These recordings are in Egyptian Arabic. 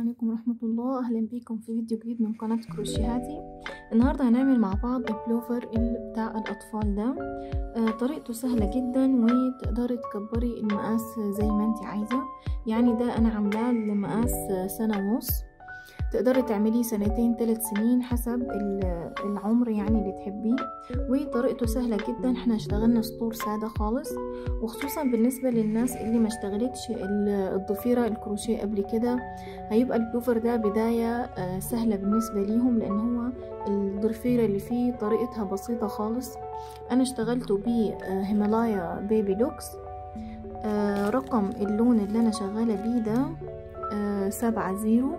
عليكم ورحمة الله أهلا بيكم في فيديو جديد من قناة كروشيهاتي النهاردة هنعمل مع بعض البلوفر ال- بتاع الأطفال ده آه، طريقته سهلة جدا وتقدري تكبري المقاس زي ما انت عايزة يعني ده أنا عاملاه لمقاس سنة ونص تقدري تعمليه سنتين ثلاث سنين حسب ال- العمر يعني اللي تحبيه وطريقته سهلة جدا احنا اشتغلنا سطور سادة خالص وخصوصا بالنسبة للناس اللي ما اشتغلتش ال- الضفيرة الكروشيه قبل كده هيبقى البلوفر ده بداية آه، سهلة بالنسبة ليهم لان هو الضفيرة اللي فيه طريقتها بسيطة خالص انا اشتغلته بهيمالايا بيبي لوكس آه، رقم اللون اللي انا شغالة بيه ده آه، سبعة زيرو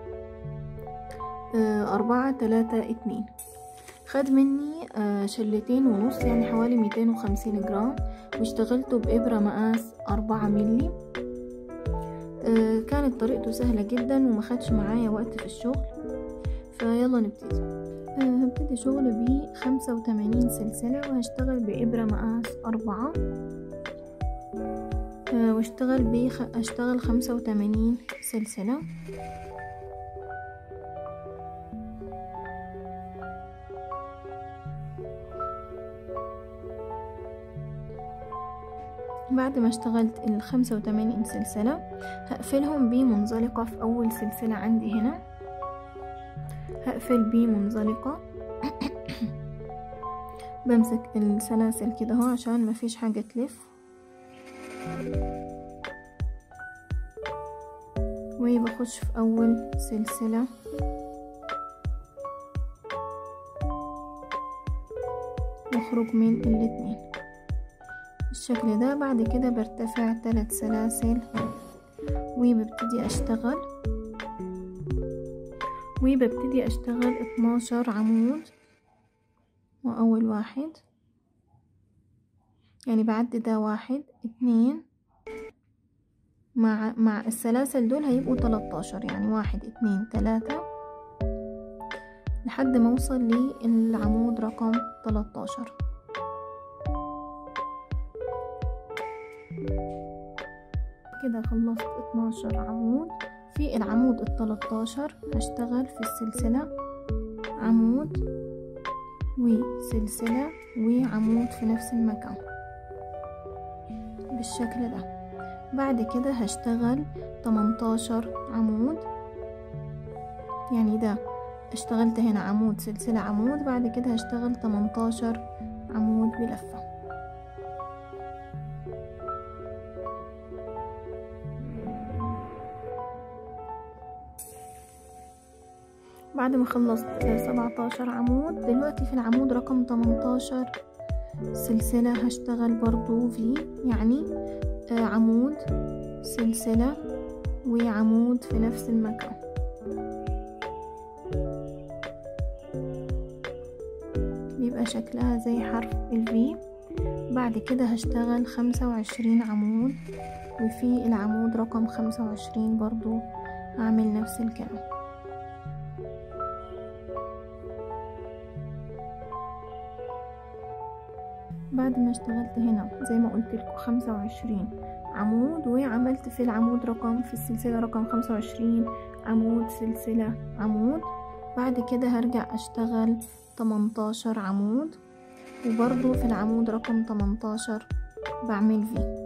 آه، أربعة تلاتة اتنين خد مني آه، شلتين ونص يعني حوالي ميتين وخمسين جرام واشتغلته بإبرة مقاس أربعة ملي آه، كانت طريقته سهلة جدا وما خدش معايا وقت في الشغل فيلا نبتدي آه، هبتدي شغل بخمسة وتمانين سلسلة وهشتغل بإبرة مقاس أربعة آه، واشتغل بخ... اشتغل خمسة وتمانين سلسلة بعد ما اشتغلت الخمسة وتمانين سلسلة هقفلهم بمنزلقة في أول سلسلة عندي هنا هقفل بمنزلقة بمسك السلاسل كده اهو عشان مفيش حاجة تلف وبخش في أول سلسلة واخرج من الاتنين بالشكل ده بعد كده برتفع ثلاث سلاسل وببتدي اشتغل وببتدي اشتغل اتناشر عمود واول واحد يعني بعد ده واحد اتنين مع مع السلاسل دول هيبقوا تلاتاشر يعني واحد اتنين تلاتة لحد ما اوصل للعمود رقم تلاتاشر كده خلصت اتناشر عمود في العمود التلاتاشر هشتغل في السلسلة عمود وسلسلة وعمود في نفس المكان بالشكل ده بعد كده هشتغل تمنتاشر عمود يعني ده اشتغلت هنا عمود سلسلة عمود بعد كده هشتغل تمنتاشر عمود بلفة بعد ما خلصت سبعتاشر عمود دلوقتي في العمود رقم تمنتاشر سلسلة هشتغل برضو في يعني عمود سلسلة وعمود في نفس المكان بيبقى شكلها زي حرف الفي بعد كده هشتغل خمسة وعشرين عمود وفي العمود رقم خمسة وعشرين برضو هعمل نفس الكلام بعد ما اشتغلت هنا زي ما قلت لكم خمسة وعشرين عمود وعملت في العمود رقم في السلسلة رقم خمسة وعشرين عمود سلسلة عمود بعد كده هرجع اشتغل تمنتاشر عمود وبرضو في العمود رقم تمنتاشر بعمل في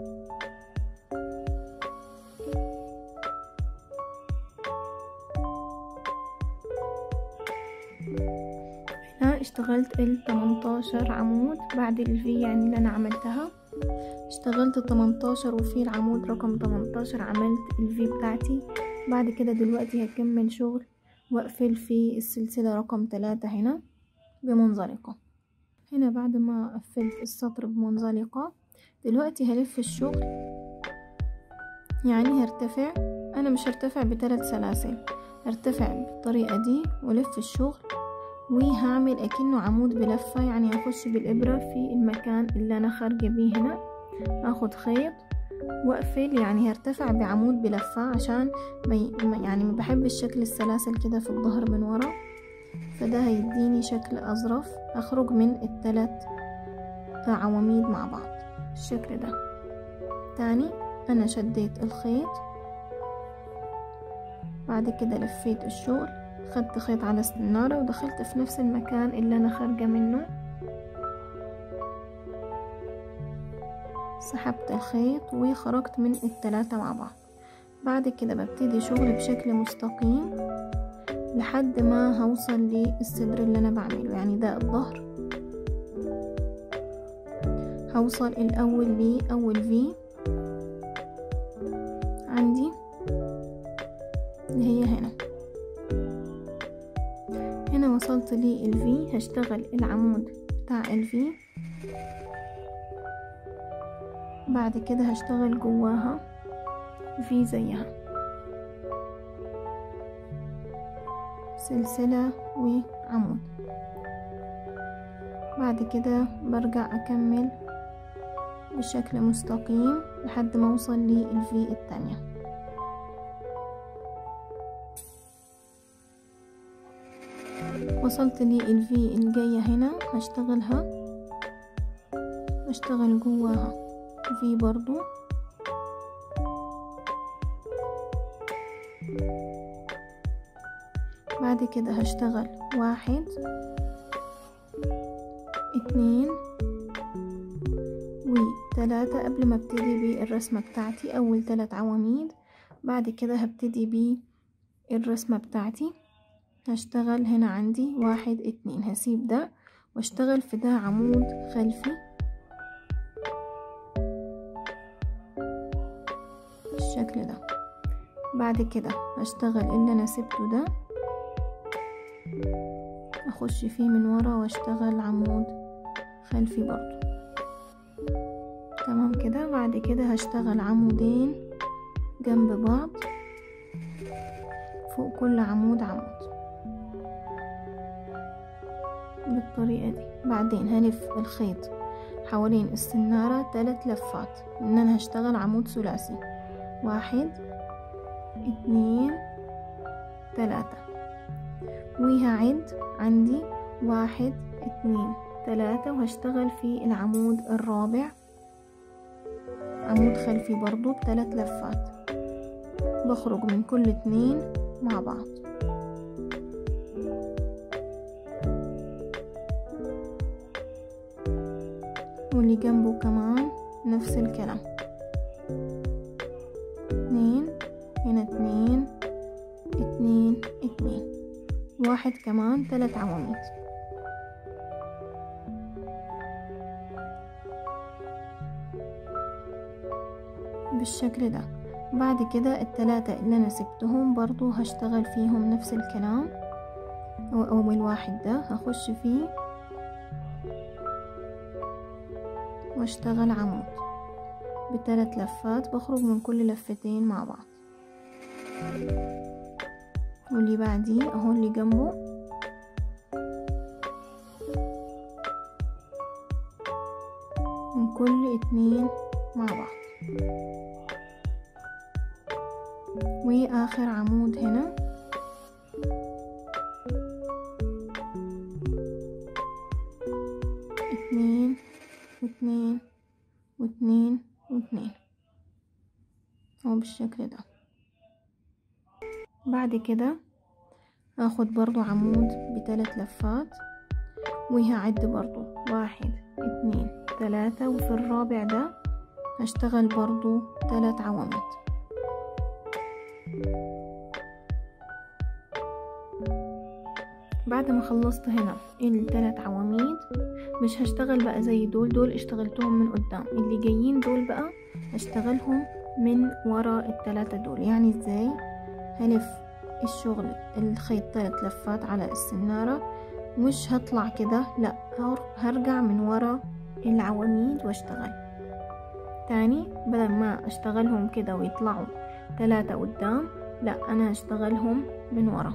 هنا اشتغلت ال 18 عمود بعد الفي يعني اللي انا عملتها اشتغلت 18 وفي العمود رقم 18 عملت الفي بتاعتي بعد كده دلوقتي هكمل شغل واقفل في السلسلة رقم 3 هنا بمنزلقة هنا بعد ما قفلت السطر بمنزلقة دلوقتي هلف الشغل يعني هرتفع انا مش هرتفع بثلاث سلاسل هرتفع بالطريقة دي ولف الشغل وهعمل اكنه عمود بلفة يعني هخش بالابرة في المكان اللي انا خارجة بيه هنا هاخد خيط واقفل يعني هرتفع بعمود بلفة عشان ما يعني ما بحبش شكل السلاسل كده في الظهر من ورا فده هيديني شكل اظرف اخرج من التلات عواميد مع بعض بالشكل ده تاني انا شديت الخيط بعد كده لفيت الشغل خدت خيط على السنارة ودخلت في نفس المكان اللي انا خارجة منه سحبت الخيط وخرجت من التلاتة مع بعض بعد كده ببتدي شغل بشكل مستقيم لحد ما هوصل للصدر اللي انا بعمله يعني ده الظهر هوصل الاول لاول في عندي اللي هي هنا هنا وصلت للفي هشتغل العمود بتاع الفي بعد كده هشتغل جواها في زيها سلسلة وعمود بعد كده برجع أكمل بشكل مستقيم لحد ما أوصل للفي التانية وصلت للفي الجاية هنا هشتغلها هشتغل جواها في برضو بعد كده هشتغل واحد اتنين وتلاتة قبل ما ابتدي بالرسمة بتاعتي اول تلات عواميد بعد كده هبتدي بالرسمة بتاعتي هشتغل هنا عندي واحد اتنين هسيب ده واشتغل في ده عمود خلفي بالشكل ده بعد كده هشتغل اللي انا سبته ده اخش فيه من ورا واشتغل عمود خلفي برضو تمام كده بعد كده هشتغل عمودين جنب بعض فوق كل عمود عمود بالطريقة دي بعدين هلف الخيط حوالين السنارة تلات لفات ان انا هشتغل عمود ثلاثي واحد اتنين تلاتة وهعد عندي واحد اتنين تلاتة وهشتغل في العمود الرابع عمود خلفي برضو بثلاث لفات بخرج من كل اتنين مع بعض واللي جنبه كمان نفس الكلام اتنين هنا اتنين اتنين اتنين واحد كمان تلات عواميد بالشكل ده بعد كده التلاتة اللي انا سبتهم برضو هشتغل فيهم نفس الكلام اول واحد ده هخش فيه واشتغل عمود بثلاث لفات بخرج من كل لفتين مع بعض واللي بعديه اهو اللي جنبه من كل اتنين مع بعض واخر عمود هنا اتنين واتنين واتنين واتنين اهو بالشكل ده بعد كده هاخد برضو عمود بثلاث لفات وهعد برضو واحد اتنين تلاتة وفي الرابع ده هشتغل برضو تلات عواميد بعد ما خلصت هنا التلات عواميد مش هشتغل بقى زي دول دول اشتغلتهم من قدام اللي جايين دول بقى هشتغلهم من ورا التلاتة دول يعني ازاي هلف الشغل الخيط تلات لفات على السنارة مش هطلع كده لا هرجع من ورا العواميد واشتغل تاني بدل ما اشتغلهم كده ويطلعوا تلاتة قدام لا انا هشتغلهم من ورا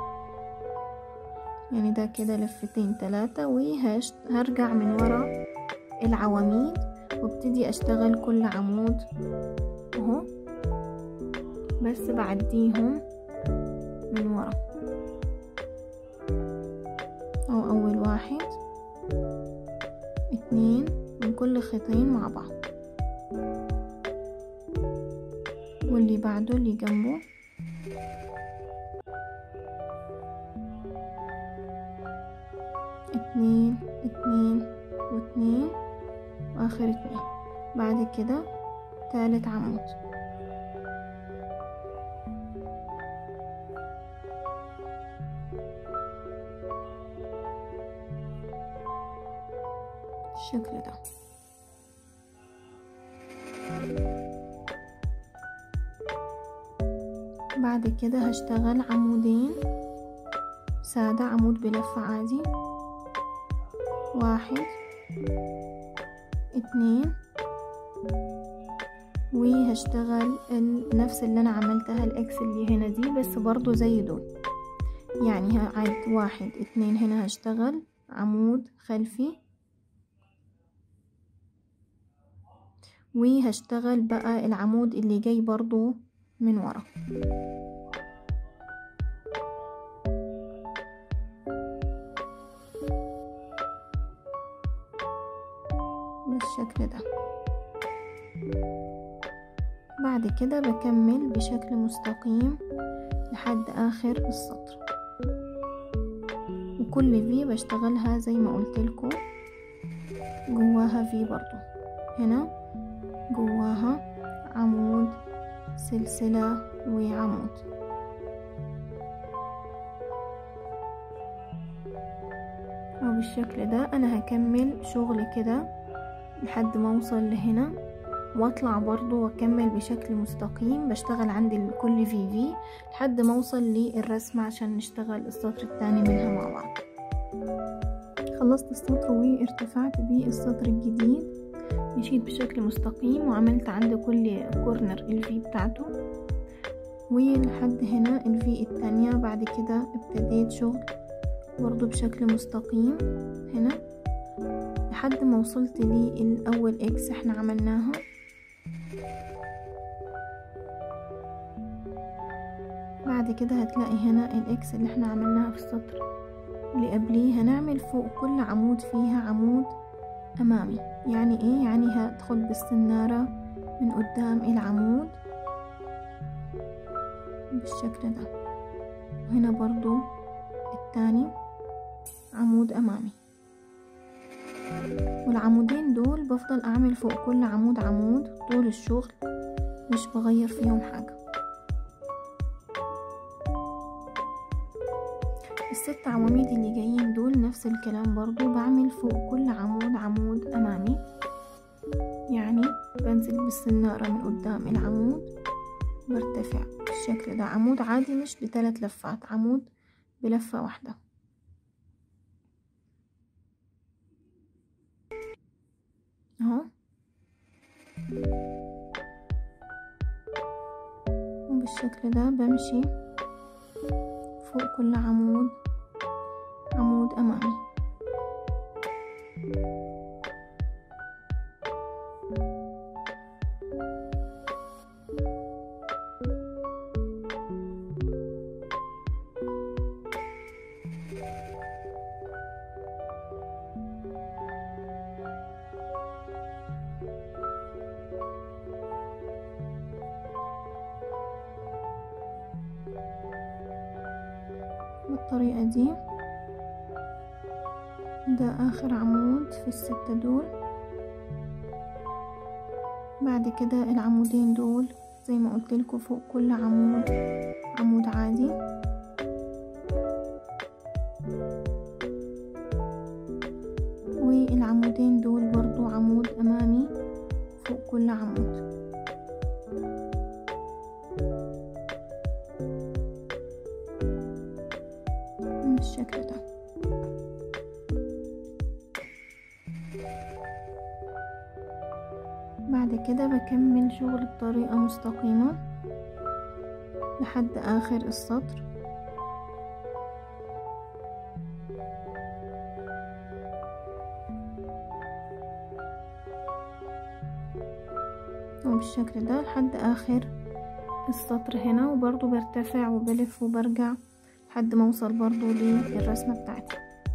يعني ده كده لفتين تلاتة وهرجع من ورا العواميد وابتدي اشتغل كل عمود اهو بس بعديهم من ورا او اول واحد اتنين من كل خيطين مع بعض واللي بعده اللي جنبه اتنين اتنين واتنين واخر اتنين بعد كده تالت عمود بالشكل ده بعد كده هشتغل عمودين سادة عمود بلفة عادي واحد اتنين وهشتغل نفس اللي انا عملتها الاكس اللي هنا دي بس برضو زي دول يعني هعد واحد اتنين هنا هشتغل عمود خلفي وهشتغل بقى العمود اللي جاي برضو من ورا بالشكل ده بعد كده بكمل بشكل مستقيم لحد آخر السطر وكل في بشتغلها زي ما قلت لكم جواها في برضو هنا جواها عمود سلسلة وعمود وبالشكل ده انا هكمل شغل كده لحد ما اوصل لهنا واطلع برضو واكمل بشكل مستقيم بشتغل عند كل في في لحد ما اوصل للرسمة عشان نشتغل السطر التاني منها مع بعض خلصت السطر وارتفعت بالسطر الجديد مشيت بشكل مستقيم وعملت عند كل كورنر الفي بتاعته ولحد هنا الفي التانية بعد كده ابتديت شغل برضو بشكل مستقيم هنا لحد ما وصلت للأول اكس احنا عملناها بعد كده هتلاقي هنا الاكس اللي احنا عملناها في السطر اللي قبليه هنعمل فوق كل عمود فيها عمود أمامي يعني إيه يعني هدخل بالسنارة من قدام العمود بالشكل ده وهنا برضو التاني عمود أمامي والعمودين دول بفضل أعمل فوق كل عمود عمود طول الشغل مش بغير فيهم حاجة الست عواميد اللي جايين دول نفس الكلام برضو بعمل فوق كل عمود عمود أمامي يعني بنزل بالسنارة من قدام العمود برتفع بالشكل ده عمود عادي مش بثلاث لفات عمود بلفة واحدة اهو وبالشكل ده بمشي فوق كل عمود عمود أمامي بالطريقة دي ده آخر عمود في الستة دول بعد كده العمودين دول زي ما قلت لكم فوق كل عمود عمود عادي والعمودين دول برضو عمود أمامي فوق كل عمود بالشكل ده بعد كده بكمل شغل بطريقة مستقيمة لحد آخر السطر وبالشكل ده لحد آخر السطر هنا وبرضو برتفع وبلف وبرجع لحد ما اوصل برضو للرسمة بتاعتي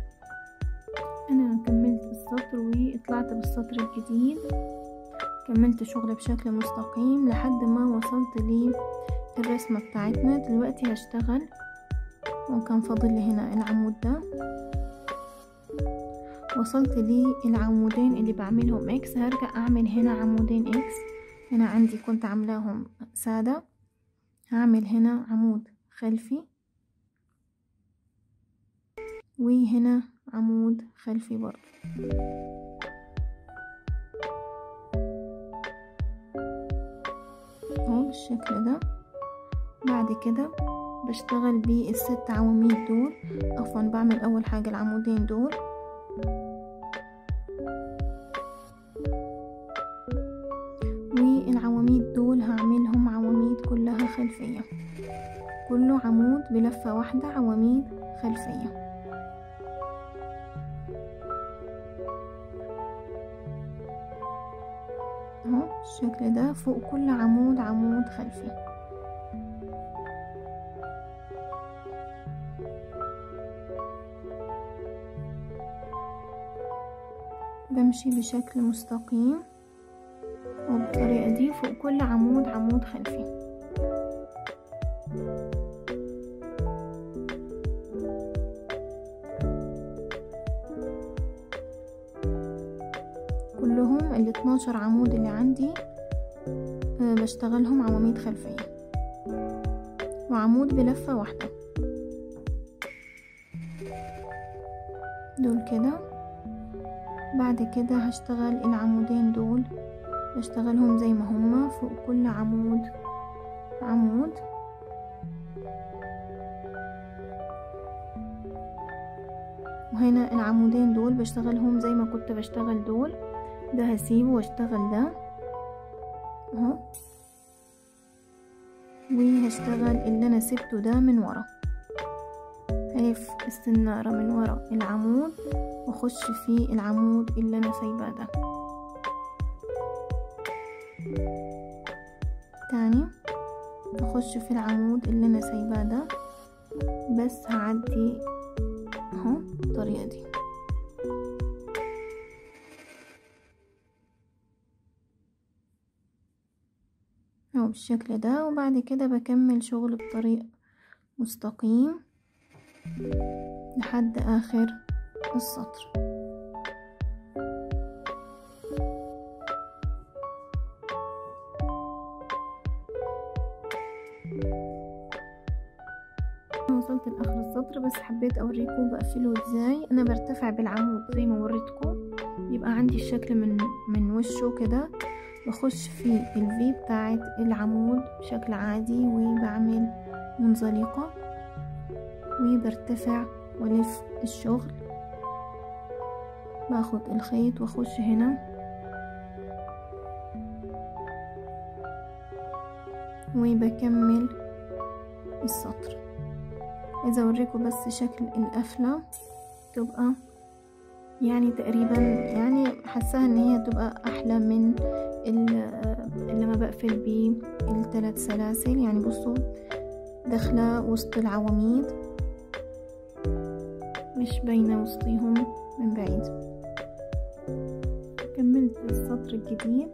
انا كملت السطر وطلعت بالسطر الجديد كملت شغل بشكل مستقيم لحد ما وصلت للرسمة بتاعتنا دلوقتي هشتغل وكان فاضل لي هنا العمود ده وصلت للعمودين اللي بعملهم اكس هرجع اعمل هنا عمودين اكس هنا عندي كنت عاملاهم سادة هعمل هنا عمود خلفي وهنا عمود خلفي برضه اهو بالشكل ده بعد كده بشتغل بالست عواميد دول عفوا بعمل اول حاجة العمودين دول والعواميد دول هعملهم عواميد كلها خلفية كله عمود بلفة واحدة عواميد خلفية اهو بالشكل ده فوق كل عمود عمود خلفي بمشي بشكل مستقيم وبالطريقة دي فوق كل عمود عمود خلفي كلهم ال 12 عمود اللي عندي أه بشتغلهم عواميد خلفية وعمود بلفة واحدة دول كده بعد كده هشتغل العمودين دول بشتغلهم زي ما هما فوق كل عمود عمود وهنا العمودين دول بشتغلهم زي ما كنت بشتغل دول ده هسيبه واشتغل ده اهو وهشتغل اللي انا سبته ده من ورا هلف السنارة من ورا العمود واخش في العمود اللي انا سايباه ده تاني اخش في العمود اللي انا سايباه ده بس هعدي اهو بالطريقة دي اهو بالشكل ده وبعد كده بكمل شغل بطريق مستقيم لحد اخر السطر وصلت لاخر السطر بس حبيت اوريكم بقفله ازاي انا برتفع بالعمود زي ما وريتكم يبقى عندي الشكل من من وشه كده بخش في الفي بتاعت العمود بشكل عادي وبعمل منزلقة وبرتفع والف الشغل باخد الخيط واخش هنا وبكمل السطر عايزة اوريكم بس شكل القفلة تبقى يعني تقريبا يعني حاساها ان هي تبقى احلى من لما بقفل بيه الثلاث سلاسل يعني بصوا داخلة وسط العواميد مش باينة وسطيهم من بعيد كملت السطر الجديد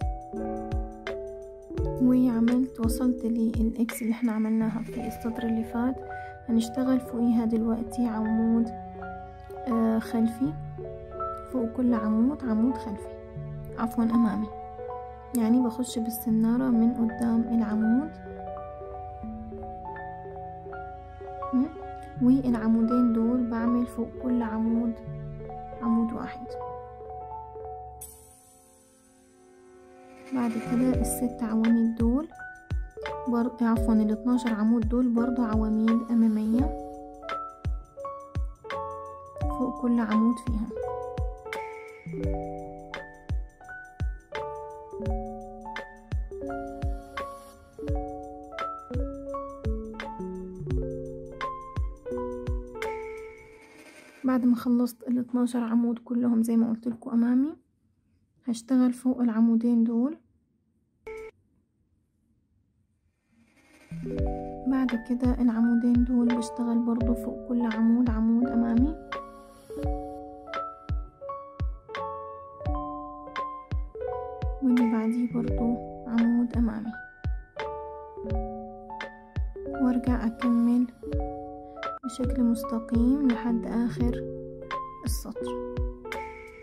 وعملت وصلت للإكس اللي احنا عملناها في السطر اللي فات هنشتغل فوقيها دلوقتي عمود آه خلفي فوق كل عمود عمود خلفي عفوا أمامي يعني بخش بالسنارة من قدام العمود والعمودين دول بعمل فوق كل عمود عمود واحد بعد كده الست عواميد دول بر... عفوا ال 12 عمود دول برضو عواميد أمامية فوق كل عمود فيهم بعد ما خلصت ال 12 عمود كلهم زي ما قلت لكم امامي هشتغل فوق العمودين دول بعد كده العمودين دول بشتغل برضو فوق كل عمود عمود امامي واللي بعديه برضو عمود امامي وارجع اكمل بشكل مستقيم لحد آخر السطر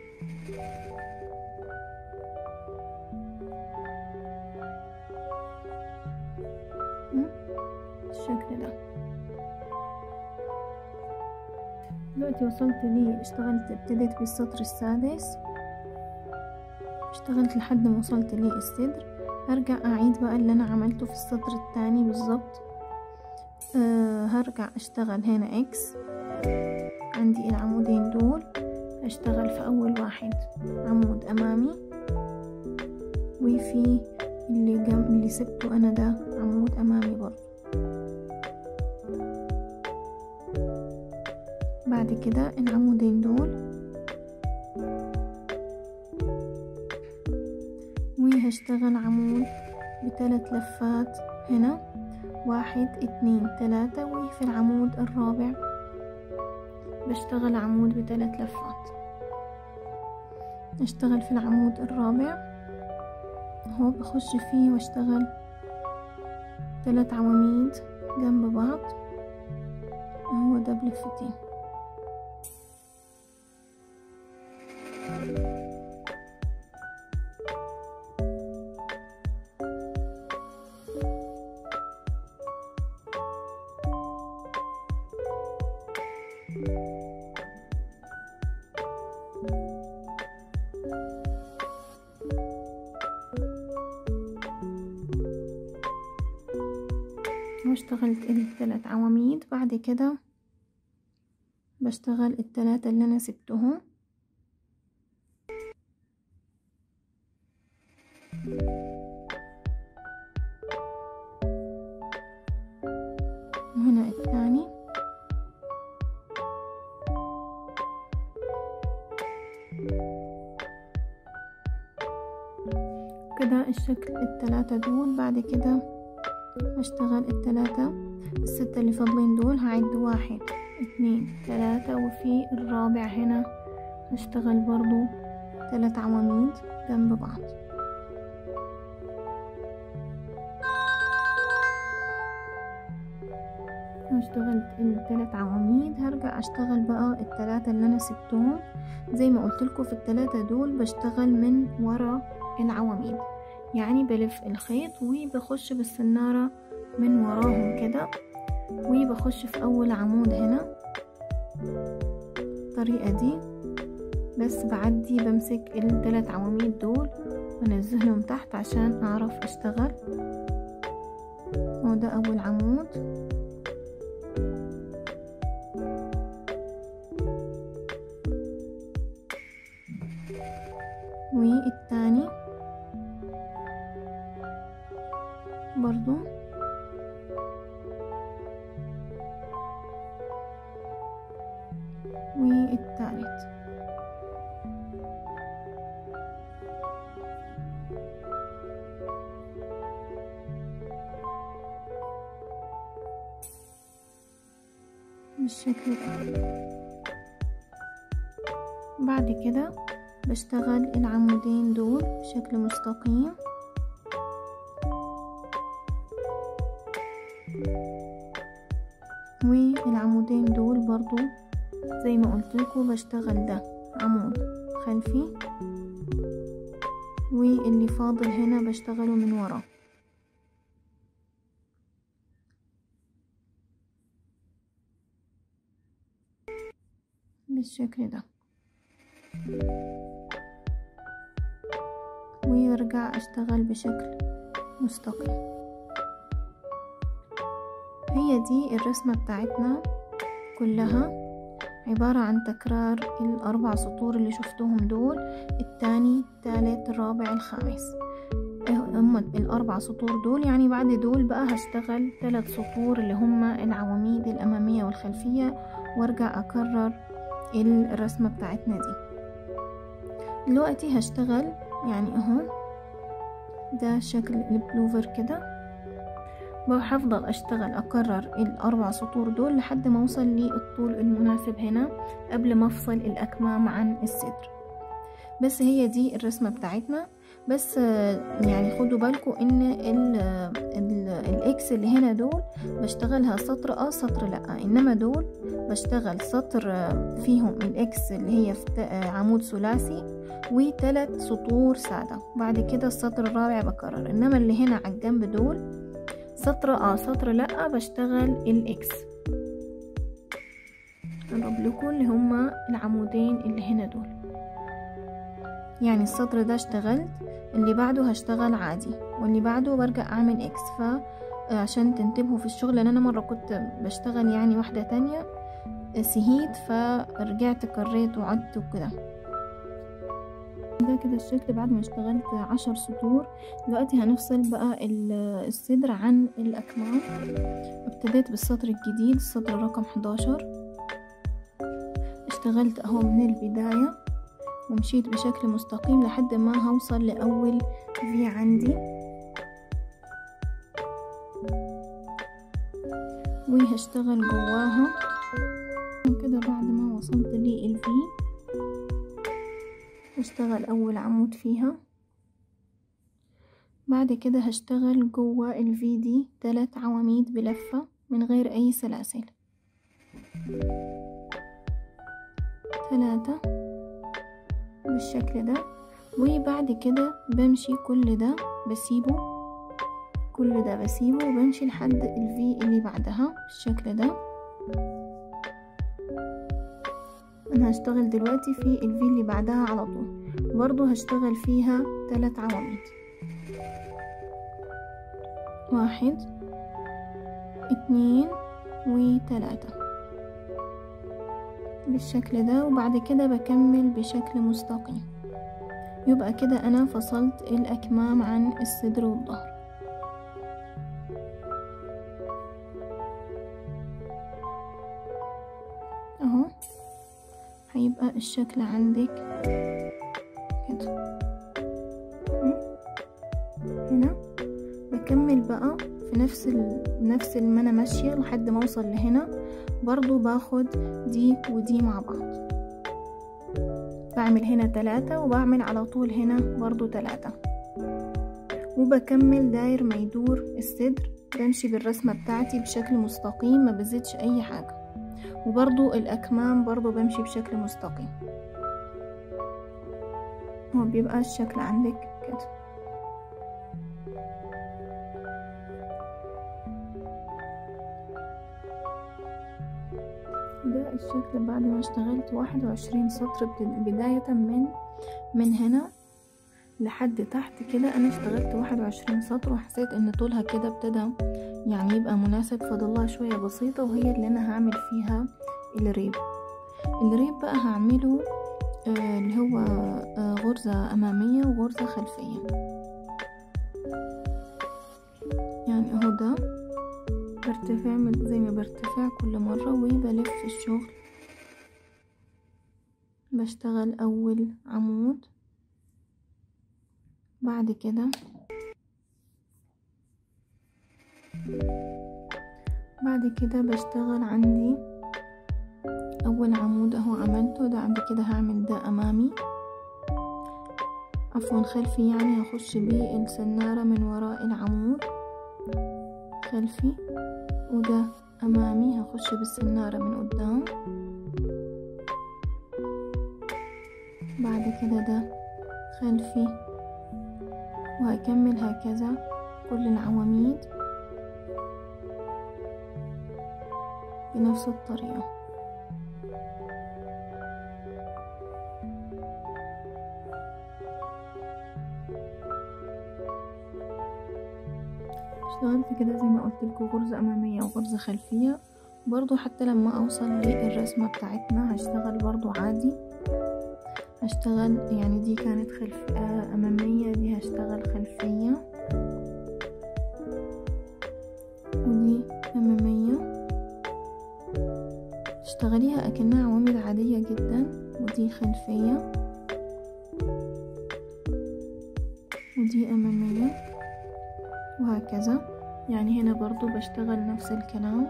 دلوقتي وصلت لي اشتغلت ابتديت بالسطر السادس اشتغلت لحد ما وصلت للصدر هرجع اعيد بقى اللي انا عملته في السطر التاني بالظبط أه هرجع اشتغل هنا اكس عندي العمودين دول هشتغل في اول واحد عمود امامي وفي اللي جنب اللي سبته انا ده عمود امامي برضه بعد كده العمودين دول وهشتغل عمود بثلاث لفات هنا واحد اتنين تلاتة وفي العمود الرابع بشتغل عمود بثلاث لفات اشتغل في العمود الرابع هو بخش فيه واشتغل ثلاث عواميد جنب بعض وهو ده بلفتين واشتغلت الثلاث عواميد بعد كده بشتغل الثلاثة اللي انا سبتهم وهنا الثاني كده الشكل الثلاثة دول بعد كده هشتغل الثلاثة الستة اللي فاضلين دول هعد واحد اتنين تلاتة وفي الرابع هنا هشتغل برضو ثلاث عواميد جنب بعض اشتغلت الثلاث عواميد هرجع اشتغل بقى الثلاثة اللي انا سبتهم زي ما قلت لكم في الثلاثة دول بشتغل من ورا العواميد يعني بلف الخيط وبخش بالسنارة من وراهم كده وبخش في اول عمود هنا الطريقة دي بس بعدي بمسك الثلاث عواميد دول وانزلهم تحت عشان اعرف اشتغل وده اول عمود والتاني برضو والتالت بالشكل ده بعد كده بشتغل العمودين دول بشكل مستقيم والعمودين دول برضو زي ما قلت لكم بشتغل ده عمود خلفي واللي فاضل هنا بشتغله من ورا بالشكل ده ويرجع اشتغل بشكل مستقيم هي دي الرسمة بتاعتنا كلها عبارة عن تكرار الأربع سطور اللي شفتوهم دول التاني التالت الرابع الخامس هم الأربع سطور دول يعني بعد دول بقى هشتغل ثلاث سطور اللي هما العواميد الأمامية والخلفية وارجع أكرر الرسمة بتاعتنا دي دلوقتي هشتغل يعني اهو ده شكل البلوفر كده وهفضل اشتغل اكرر الاربع سطور دول لحد ما اوصل للطول المناسب هنا قبل ما افصل الاكمام عن الصدر بس هي دي الرسمة بتاعتنا بس يعني خدوا بالكم ان ال ال الاكس اللي هنا دول بشتغلها سطر اه سطر لا انما دول بشتغل سطر فيهم الاكس اللي هي في عمود ثلاثي وثلاث سطور سادة بعد كده السطر الرابع بكرر انما اللي هنا على الجنب دول سطر اه سطر لا بشتغل الاكس اقرب لكم اللي هما العمودين اللي هنا دول يعني السطر ده اشتغلت اللي بعده هشتغل عادي واللي بعده برجع اعمل اكس فعشان تنتبهوا في الشغل لان انا مره كنت بشتغل يعني واحده تانية سهيت فرجعت كريت وعدت وكده ده كده الشكل بعد ما اشتغلت عشر سطور دلوقتي هنفصل بقى الصدر عن الأكمام ابتديت بالسطر الجديد السطر رقم 11 اشتغلت اهو من البداية ومشيت بشكل مستقيم لحد ما هوصل لأول في عندي وهشتغل جواها كده بعد ما وصلت للفي هشتغل اول عمود فيها بعد كده هشتغل جوه الفي دي تلات عواميد بلفة من غير اي سلاسل ثلاثة بالشكل ده وبعد كده بمشي كل ده بسيبه كل ده بسيبه وبمشي لحد الفي اللي بعدها بالشكل ده انا هشتغل دلوقتي في الفي اللي بعدها على طول برضو هشتغل فيها ثلاث عواميد واحد اتنين وتلاتة بالشكل ده وبعد كده بكمل بشكل مستقيم يبقى كده انا فصلت الاكمام عن الصدر والظهر اهو هيبقى الشكل عندك كده هنا بكمل بقى في نفس ال... نفس ما انا ماشيه لحد ما اوصل لهنا برضو باخد دي ودي مع بعض بعمل هنا تلاتة وبعمل على طول هنا برضو تلاتة وبكمل داير ما يدور الصدر بمشي بالرسمة بتاعتي بشكل مستقيم ما بزيدش اي حاجة وبرضو الاكمام برضو بمشي بشكل مستقيم هو بيبقى الشكل عندك كده ده الشكل بعد ما اشتغلت واحد وعشرين سطر بداية من من هنا لحد تحت كده انا اشتغلت واحد وعشرين سطر وحسيت ان طولها كده ابتدى يعني يبقى مناسب فضلها شوية بسيطة وهي اللي انا هعمل فيها الريب الريب بقى هعمله آه اللي هو آه غرزة امامية وغرزة خلفية يعني اهو ده برتفع زي ما برتفع كل مرة وبلف الشغل بشتغل اول عمود بعد كده بعد كده بشتغل عندي اول عمود اهو عملته ده بعد كده هعمل ده امامي عفوا خلفي يعني هخش بيه السنارة من وراء العمود خلفي وده امامي هخش بالسنارة من قدام بعد كده ده خلفي وهكمل هكذا كل العواميد بنفس الطريقة اشتغلت كده زي ما قلت لكم غرزة أمامية وغرزة خلفية برضو حتى لما أوصل للرسمة بتاعتنا هشتغل برضو عادي هشتغل يعني دي كانت خلف آه أمامية دي هشتغل خلفية ودي أمامية تشتغليها أكنها عوامل عادية جدا ودي خلفية ودي أمامية وهكذا يعني هنا برضو بشتغل نفس الكلام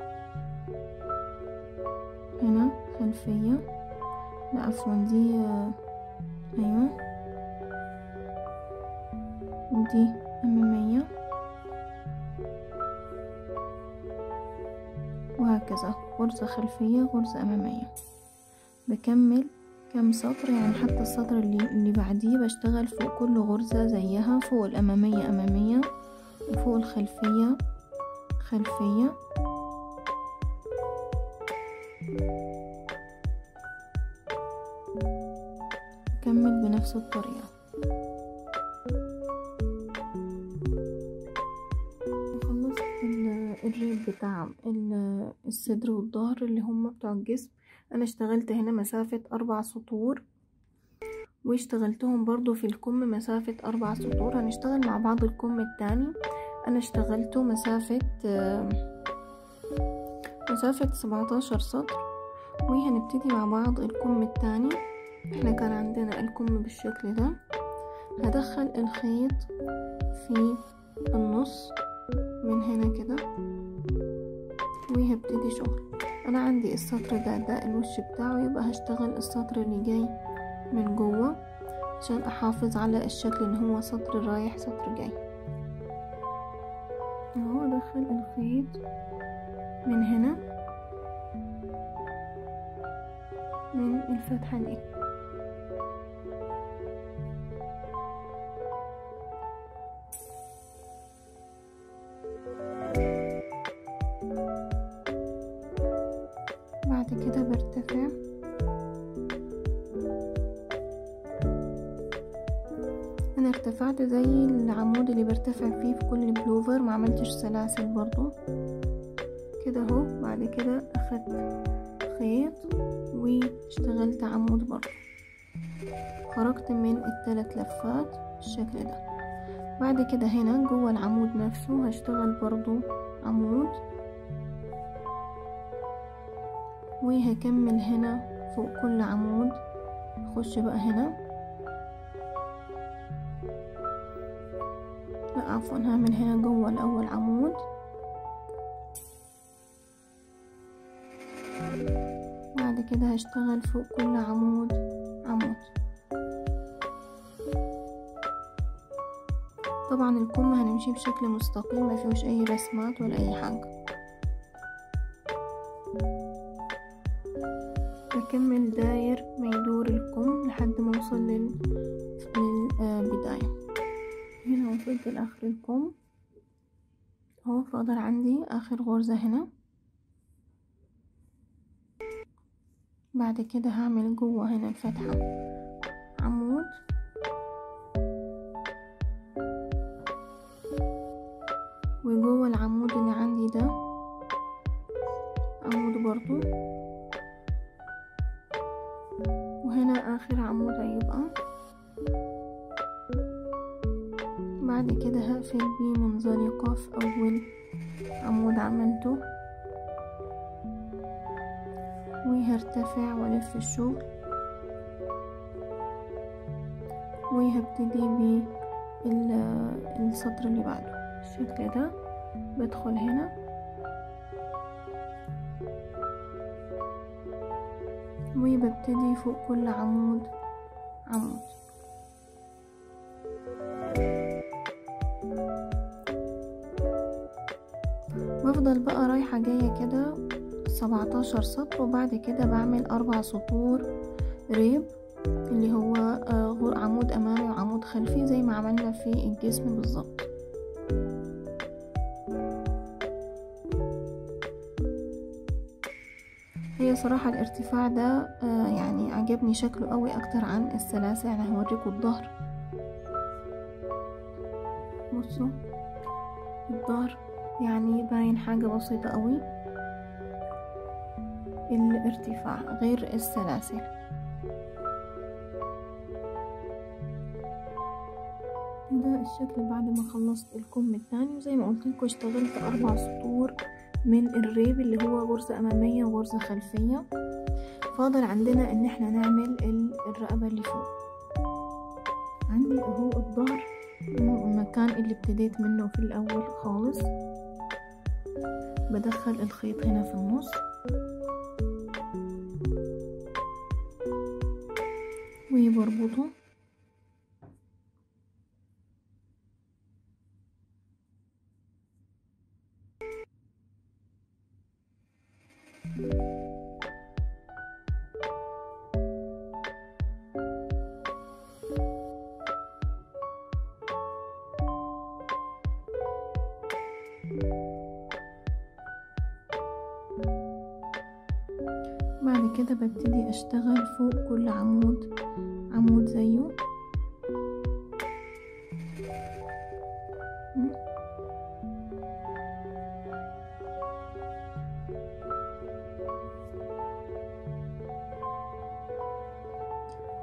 هنا خلفية لا عفوا دي ايوه ودي امامية وهكذا غرزة خلفية غرزة امامية بكمل كم سطر يعني حتى السطر اللي, اللي بعديه بشتغل فوق كل غرزة زيها فوق الامامية امامية وفوق الخلفية خلفية بنفس الطريقة خلصت الريب بتاع الصدر والظهر اللي هم بتوع الجسم انا اشتغلت هنا مسافة اربع سطور واشتغلتهم برضو في الكم مسافة اربع سطور هنشتغل مع بعض الكم التاني انا اشتغلته مسافة مسافة سبعتاشر سطر وهنبتدي مع بعض الكم التاني احنا كان عندنا الكم بالشكل ده هدخل الخيط في النص من هنا كده وهبتدي شغل انا عندي السطر ده ده الوش بتاعه يبقى هشتغل السطر اللي جاي من جوه عشان احافظ على الشكل ان هو سطر رايح سطر جاي اهو ادخل الخيط من هنا من الفتحة دي بعد كده برتفع انا ارتفعت زي العمود اللي برتفع فيه في كل البلوفر ما عملتش سلاسل برضو كده اهو بعد كده اخدت خيط واشتغلت عمود برضو خرجت من الثلاث لفات بالشكل ده بعد كده هنا جوه العمود نفسه هشتغل برضو عمود وهكمل هنا فوق كل عمود اخش بقى هنا لا عفوا هعمل هنا جوه الاول عمود بعد كده هشتغل فوق كل عمود عمود طبعا الكم هنمشي بشكل مستقيم ما فيهوش اي رسمات ولا اي حاجه بكمل داير ما يدور الكم لحد ما اوصل لل... للبدايه هنا وصلت لاخر الكم اهو فاضل عندي اخر غرزه هنا بعد كده هعمل جوه هنا الفتحة عمود وجوه العمود اللي عندي ده عمود برضو وهنا اخر عمود هيبقى بعد كده هقفل بيه منزلقة في اول عمود عملته وهرتفع والف الشغل وهبتدي بالسطر اللي بعده بالشكل ده بدخل هنا وببتدي فوق كل عمود عمود بفضل بقى رايحة جاية كده سبعتاشر سطر وبعد كده بعمل أربع سطور ريب اللي هو عمود أمامي وعمود خلفي زي ما عملنا في الجسم بالظبط هي صراحة الارتفاع ده يعني عجبني شكله قوي أكتر عن السلاسل يعني هوريكم الظهر بصوا الظهر يعني باين حاجة بسيطة قوي الارتفاع غير السلاسل ده الشكل بعد ما خلصت الكم التاني وزي ما قلت لكم اشتغلت اربع سطور من الريب اللي هو غرزة امامية وغرزة خلفية فاضل عندنا ان احنا نعمل الرقبة اللي فوق عندي اهو الظهر المكان اللي ابتديت منه في الاول خالص بدخل الخيط هنا في النص وبربطه بعد كده ببتدي اشتغل فوق كل عمود عمود زيه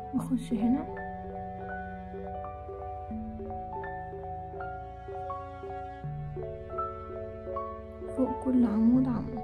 واخش هنا فوق كل عمود عمود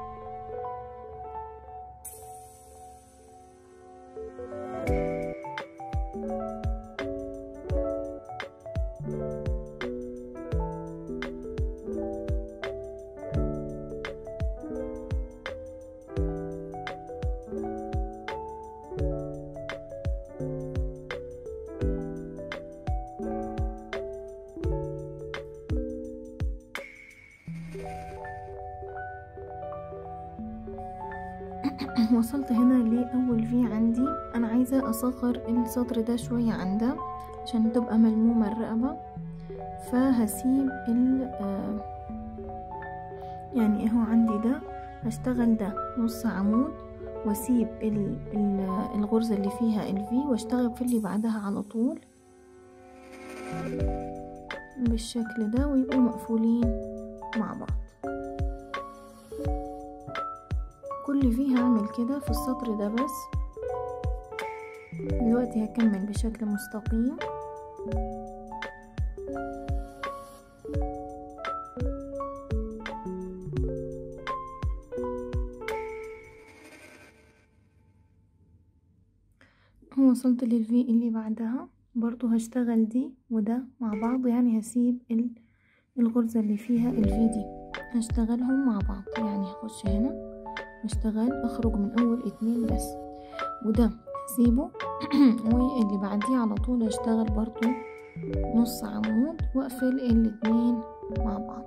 وصلت هنا لأول في عندي أنا عايزة أصغر السطر ده شوية عن ده عشان تبقى ملمومة الرقبة فهسيب ال آه، يعني اهو عندي ده هشتغل ده نص عمود واسيب ال- ال- الغرزة اللي فيها الفي واشتغل في اللي بعدها على طول بالشكل ده ويبقوا مقفولين مع بعض كل في هعمل كده في السطر ده بس دلوقتي هكمل بشكل مستقيم وصلت للفي اللي بعدها برضو هشتغل دي وده مع بعض يعني هسيب ال- الغرزة اللي فيها الفي دي هشتغلهم مع بعض يعني هخش هنا هشتغل اخرج من اول اتنين بس وده هسيبه واللي بعديه على طول هشتغل برضو نص عمود واقفل الاتنين مع بعض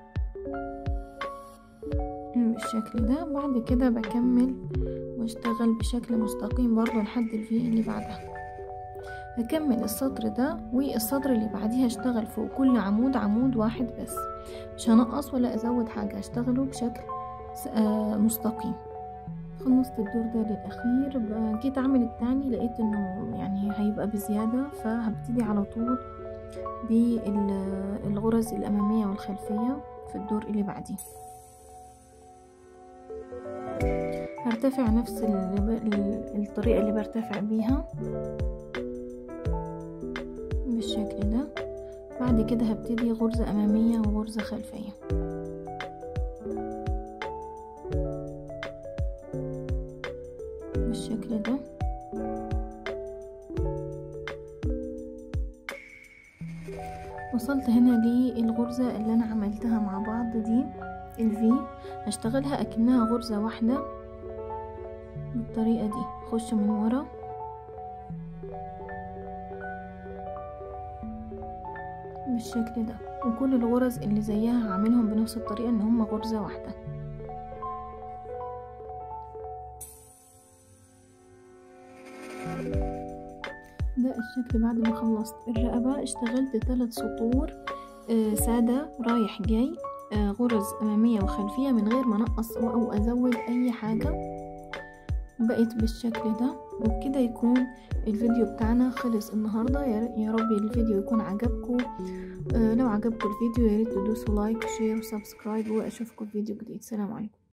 بالشكل ده بعد كده بكمل واشتغل بشكل مستقيم برضو لحد الفي اللي بعدها هكمل السطر ده والسطر اللي بعديه هشتغل فوق كل عمود عمود واحد بس مش هنقص ولا ازود حاجة هشتغله بشكل س- آه، مستقيم خلصت الدور ده للأخير ب- جيت أعمل التاني لقيت إنه يعني هيبقى بزيادة فهبتدي على طول بالغرز الأمامية والخلفية في الدور اللي بعديه هرتفع نفس ال- ال- الطريقة اللي برتفع بيها بالشكل ده بعد كده هبتدي غرزة أمامية وغرزة خلفية بالشكل ده وصلت هنا للغرزة اللي أنا عملتها مع بعض دي الفي هشتغلها أكنها غرزة واحدة بالطريقة دي خش من ورا بالشكل ده وكل الغرز اللي زيها هعملهم بنفس الطريقة ان هما غرزة واحدة ده الشكل بعد ما خلصت الرقبة اشتغلت ثلاث سطور آه، سادة رايح جاي آه، غرز أمامية وخلفية من غير ما نقص أو أزود أي حاجة بقيت بالشكل ده وبكده يكون الفيديو بتاعنا خلص النهاردة يا يا رب الفيديو يكون عجبكم آه، لو عجبكم الفيديو ياريت تدوسوا لايك وشير وسبسكرايب واشوفكم في فيديو جديد سلام عليكم